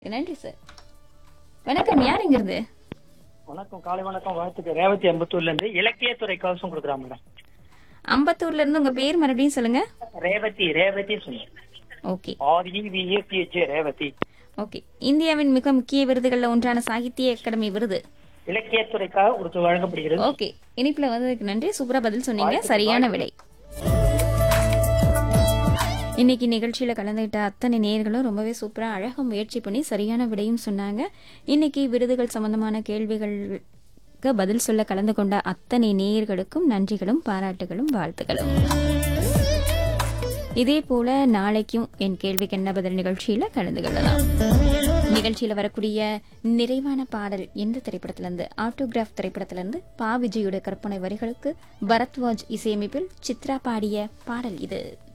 நன்றி சார் வணக்கம் யாருங்கிறது வணக்கம் காலை வணக்கம் வாழ்த்துக்கு ரேவதி அம்பத்தூர்ல இருந்து இலக்கியத்துறை கவசம் கொடுக்குறாங்க மேடம் அம்பத்தூர்ல இருந்து உங்க பேர் மறுபடியும் சொல்லுங்க ரேவதி ரேவதி சொன்னேன் ஓகே ஆர்இவிஏபிஹெச் ரேவதி ஓகே இந்தியாவின் மிக முக்கிய விருதுகள்ல ஒன்றான சாகித்ய அகாடமி விருது இலக்கியத்துறைக்காக ஒரு வழங்கப்படுகிறது ஓகே இனிப்புல வந்ததுக்கு நன்றி சூப்பரா பதில் சொன்னீங்க சரியான விடை இன்னைக்கு நிகழ்ச்சியில கலந்துகிட்ட அத்தனை நேயர்களும் ரொம்பவே சூப்பரா அழகா முயற்சி பண்ணி சரியான விடையும் சொன்னாங்க இன்னைக்கு விருதுகள் சம்பந்தமான கேள்விகளுக்கு பதில் சொல்ல கலந்து கொண்ட அத்தனை நேயர்களுக்கும் நன்றிகளும் பாராட்டுகளும் வாழ்த்துகளும் இதே போல நாளைக்கும் என் கேள்விக்கு என்ன பதில் நிகழ்ச்சியில கலந்து கொள்ளலாம் நிகழ்ச்சியில வரக்கூடிய நிறைவான பாடல் எந்த திரைப்படத்துல இருந்து ஆட்டோகிராஃப் திரைப்படத்துல இருந்து பா விஜயோட கற்பனை வரிகளுக்கு பரத்வாஜ் இசையமைப்பில் சித்ரா பாடிய பாடல் இது